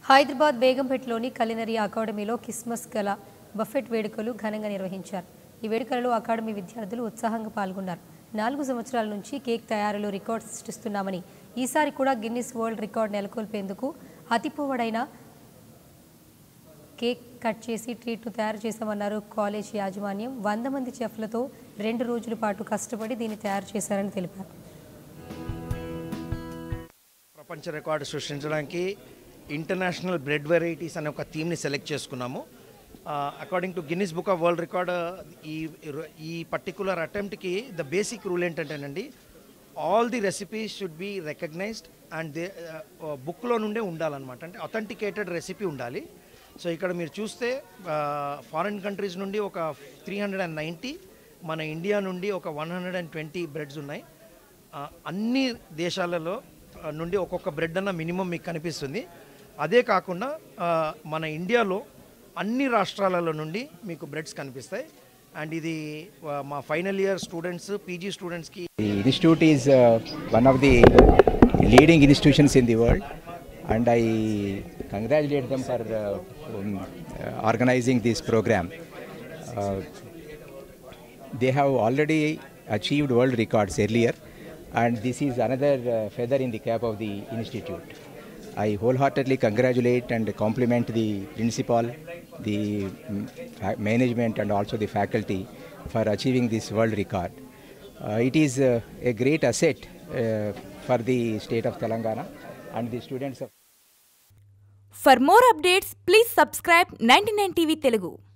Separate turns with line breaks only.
హైదరాబాద్ బేగంపేటలోని కలినరీ అకాడమీలో క్రిస్మస్ గల బఫెట్ వేడుకలు ఘనంగా నిర్వహించారు ఈ వేడుకలలో అకాడమీ విద్యార్థులు ఉత్సాహంగా పాల్గొన్నారు నాలుగు సంవత్సరాల నుంచి కేక్ తయారీలో రికార్డ్ సృష్టిస్తున్నామని ఈసారి కూడా గిన్నిస్ వరల్డ్ రికార్డ్ నెలకొల్పేందుకు అతి పొడవైన కేక్ కట్ చేసి ట్రీట్ను తయారు చేశామన్నారు కాలేజ్ యాజమాన్యం వంద మంది చెఫ్లతో రెండు రోజుల పాటు కష్టపడి దీన్ని తయారు చేశారని తెలిపారు
ప్రపంచ రికార్డు సృష్టించడానికి ఇంటర్నేషనల్ బ్రెడ్ వెరైటీస్ అనే ఒక థీమ్ని సెలెక్ట్ చేసుకున్నాము according to Guinness book of world record ఈ ఈ పర్టికులర్ అటెంప్ట్కి ద బేసిక్ రూల్ ఏంటంటేనండి all the recipes should be recognised and the బుక్లో నుండే ఉండాలన్నమాట అంటే అథెంటికేటెడ్ రెసిపీ ఉండాలి సో ఇక్కడ మీరు చూస్తే ఫారిన్ కంట్రీస్ నుండి ఒక త్రీ హండ్రెడ్ అండ్ నైంటీ మన ఇండియా నుండి ఒక one hundred and twenty breads ఉన్నాయి ఆ, అన్ని దేశాలలో ఆ, నుండి ఒక్కొక్క బ్రెడ్ అన్న మినిమం మీకు కనిపిస్తుంది అదే కాకుండా ఆ, మన ఇండియాలో అన్ని రాష్ట్రాలలో నుండి మీకు బ్రెడ్స్ కనిపిస్తాయి అండ్ ఇది ఆ, మా ఫైనల్ ఇయర్ స్టూడెంట్స్ పీజీ స్టూడెంట్స్కి
The institute is uh, one of the leading institutions in the world, and I congratulate them for uh, um, uh, organizing this program. Uh, they have already achieved world records earlier, and this is another uh, feather in the cap of the institute. I wholeheartedly congratulate and compliment the principal, the mm, fa- management, and also the faculty for achieving this world record. Uh, it is uh, a great asset uh, for the state of Telangana and the students of
For more updates, please subscribe 99 TV Telugu.